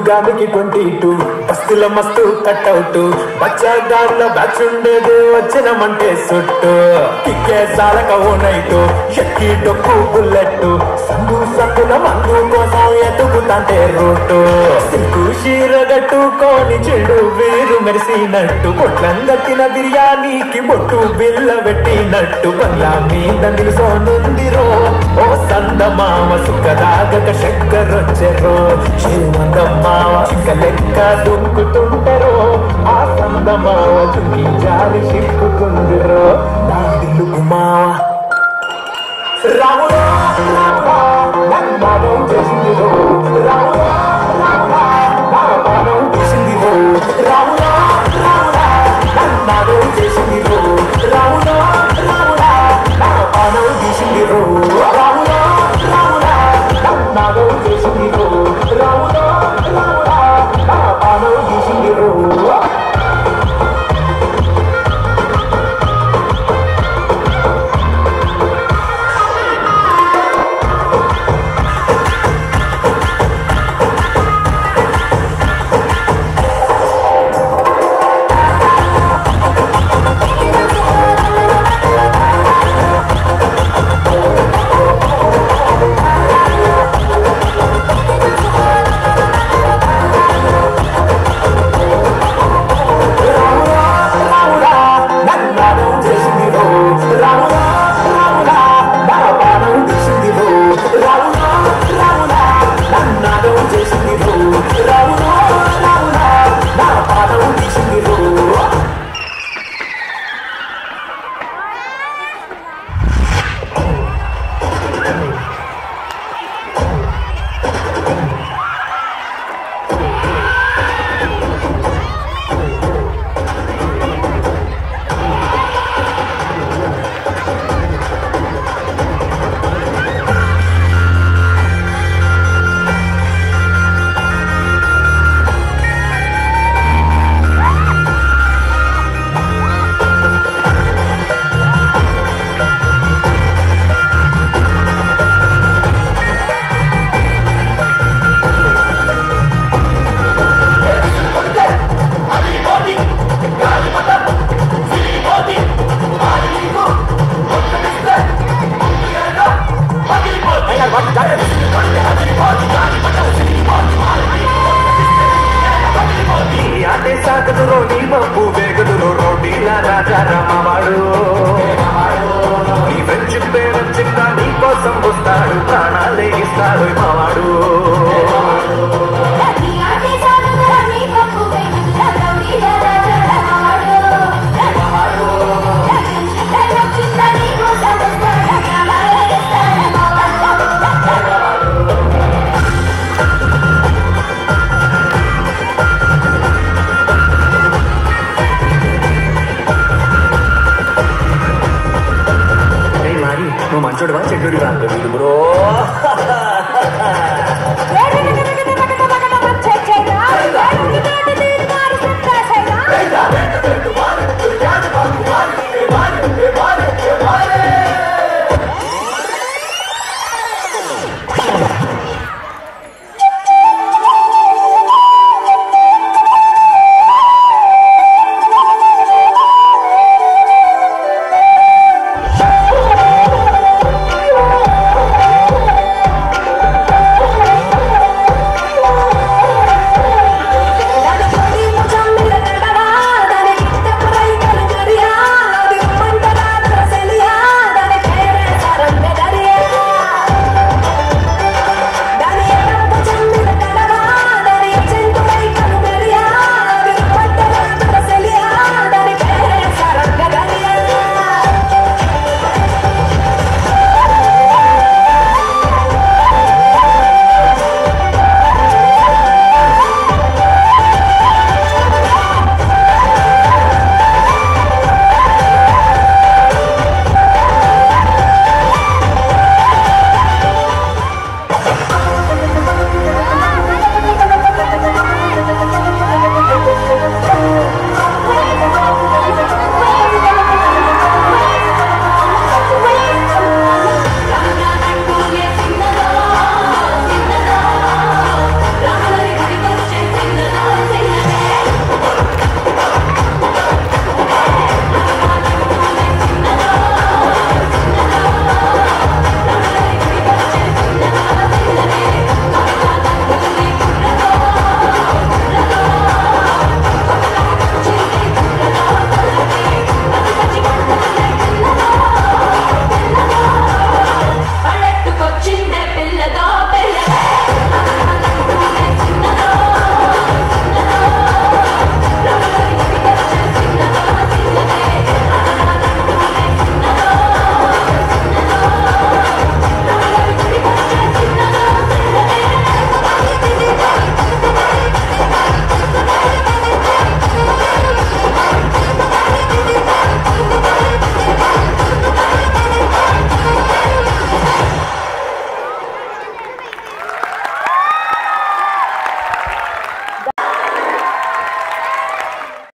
గామికి twenty two బస్తుల మస్తు cutout బచ్చాగాళ్ళ batch ఉండేది వచ్చినమంటే సుట్టు కిక్కే సాలక ఓ నైటు ఎక్కి డొక్కు బుల్లెట్ సందు సందుల మందు కోసం ఎతుకుతాంటే రూటు సిల్కు షీర గట్టుకొని చెడు వీరు మెరిసినట్టు పొట్లంగట్టిన బిర్యానీకి బొట్టు బిల్ల పెట్టినట్టు బంగ్లా మీద నిలుసోనుందిరో ఓ సందమామ సుఖదాగక చక్కరొచ్చెరో శ్రీమందమ్మావ చిక్క లెక్క దుంకుతుంటరో ఆ సందమావ చుంకి జారి చిక్కుకుందిరో నా దిల్లుకు మావ రాముడా రాముడా నన్ను చేసిందిరో రాముడా రాముడా నా పానం తీసిందిరో రాముడా రాముడా నన్ను చేసిందిరో రాముడా రాముడా నా పానం తీసిందిరో రాముడా రాముడా నన్ను చేసిందిరో రాముడా రాముడా నా పానం తీసిందిరో రాముడా రాముడా నన్ను చేసిందిరో రాముడా రాముడా నా పానం తీసిందిరో రాముడా రాముడా నన్ను చేసిందిరో రాముడా రాముడా నా పానం తీసిందిరో నీ ఆటే సాగదురో నీ మబ్బు వేగదురో రోటీల రాజా రమ్మవాడు నీ ఫ్రెండ్షిప్ నచ్చిందా నీ కోసం వస్తాడు ప్రాణాలే ఇస్తాడు మావాడు ఏ మారి నువ్వు మంచోడువా చెడ్డోడివా బ్రో